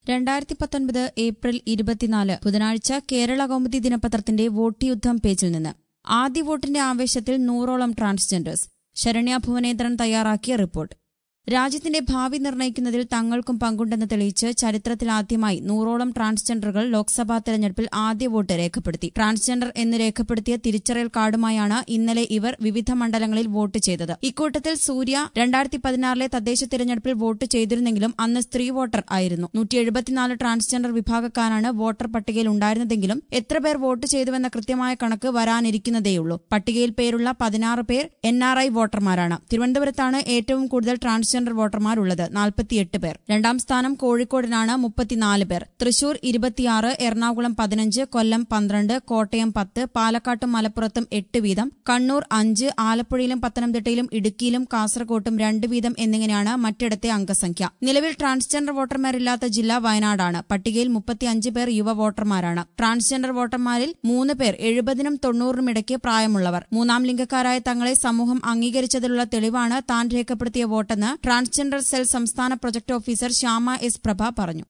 രണ്ടായിരത്തി പത്തൊൻപത് ഏപ്രിൽ ഇരുപത്തിനാല് ബുധനാഴ്ച കേരള കൗമുദി ദിനപത്രത്തിന്റെ വോട്ട് യുദ്ധം പേജിൽ നിന്ന് ആദ്യ വോട്ടിന്റെ ആവേശത്തിൽ നൂറോളം ട്രാൻസ്ജെൻഡേഴ്സ് ശരണ്യ ഭുവനേന്ദ്രൻ തയ്യാറാക്കിയ റിപ്പോർട്ട് രാജ്യത്തിന്റെ ഭാവി നിർണ്ണയിക്കുന്നതിൽ തങ്ങൾക്കും പങ്കുണ്ടെന്ന് തെളിയിച്ച് ചരിത്രത്തിലാദ്യമായി നൂറോളം ട്രാൻസ്ജെൻഡറുകൾ ലോക്സഭാ തെരഞ്ഞെടുപ്പിൽ ആദ്യ വോട്ട് രേഖപ്പെടുത്തി ട്രാൻസ്ജെൻഡർ എന്ന് രേഖപ്പെടുത്തിയ തിരിച്ചറിയൽ കാർഡുമായാണ് ഇന്നലെ ഇവർ വിവിധ മണ്ഡലങ്ങളിൽ വോട്ട് ചെയ്തത് ഇക്കൂട്ടത്തിൽ സൂര്യ രണ്ടായിരത്തി പതിനാറിലെ തദ്ദേശ തിരഞ്ഞെടുപ്പിൽ വോട്ട് ചെയ്തിരുന്നെങ്കിലും അന്ന് സ്ത്രീ വോട്ടർ ആയിരുന്നു നൂറ്റി എഴുപത്തിനാല് ട്രാൻസ്ജെൻഡർ വിഭാഗക്കാരാണ് വോട്ടർ പട്ടികയിൽ ഉണ്ടായിരുന്നതെങ്കിലും എത്ര പേർ വോട്ട് ചെയ്തുവെന്ന കൃത്യമായ കണക്ക് വരാനിരിക്കുന്നതേയുള്ളൂ പട്ടികയിൽ പേരുള്ള പതിനാറ് പേർ എൻ ആർ ഐ വോട്ടർമാരാണ് തിരുവനന്തപുരത്താണ് ഏറ്റവും കൂടുതൽ ട്രാൻസ്ജെൻഡർ വോട്ടർമാരുള്ളത് നാൽപ്പത്തിയെട്ട് പേർ രണ്ടാം സ്ഥാനം കോഴിക്കോടിനാണ് മുപ്പത്തിനാല് പേർ തൃശൂർ ഇരുപത്തിയാറ് എറണാകുളം പതിനഞ്ച് കൊല്ലം പന്ത്രണ്ട് കോട്ടയം പത്ത് പാലക്കാട്ടും മലപ്പുറത്തും എട്ട് വീതം കണ്ണൂർ അഞ്ച് ആലപ്പുഴയിലും പത്തനംതിട്ടയിലും ഇടുക്കിയിലും കാസർകോട്ടും രണ്ട് വീതം എന്നിങ്ങനെയാണ് മറ്റിടത്തെ അംഗസംഖ്യ നിലവിൽ ട്രാൻസ്ജെൻഡർ വോട്ടർമാരില്ലാത്ത ജില്ല വയനാടാണ് പട്ടികയിൽ മുപ്പത്തിയഞ്ച് പേർ യുവ വോട്ടർമാരാണ് ട്രാൻസ്ജെൻഡർ വോട്ടർമാരിൽ മൂന്ന് പേർ എഴുപതിനും തൊണ്ണൂറിനും ഇടയ്ക്ക് പ്രായമുള്ളവർ മൂന്നാം ലിംഗക്കാരായ തങ്ങളെ സമൂഹം അംഗീകരിച്ചതിലുള്ള തെളിവാണ് താൻ രേഖപ്പെടുത്തിയ വോട്ടെന്ന് ട്രാൻസ്ജെൻഡർ സെൽ സംസ്ഥാന project officer Shyama S Prabha പറഞ്ഞു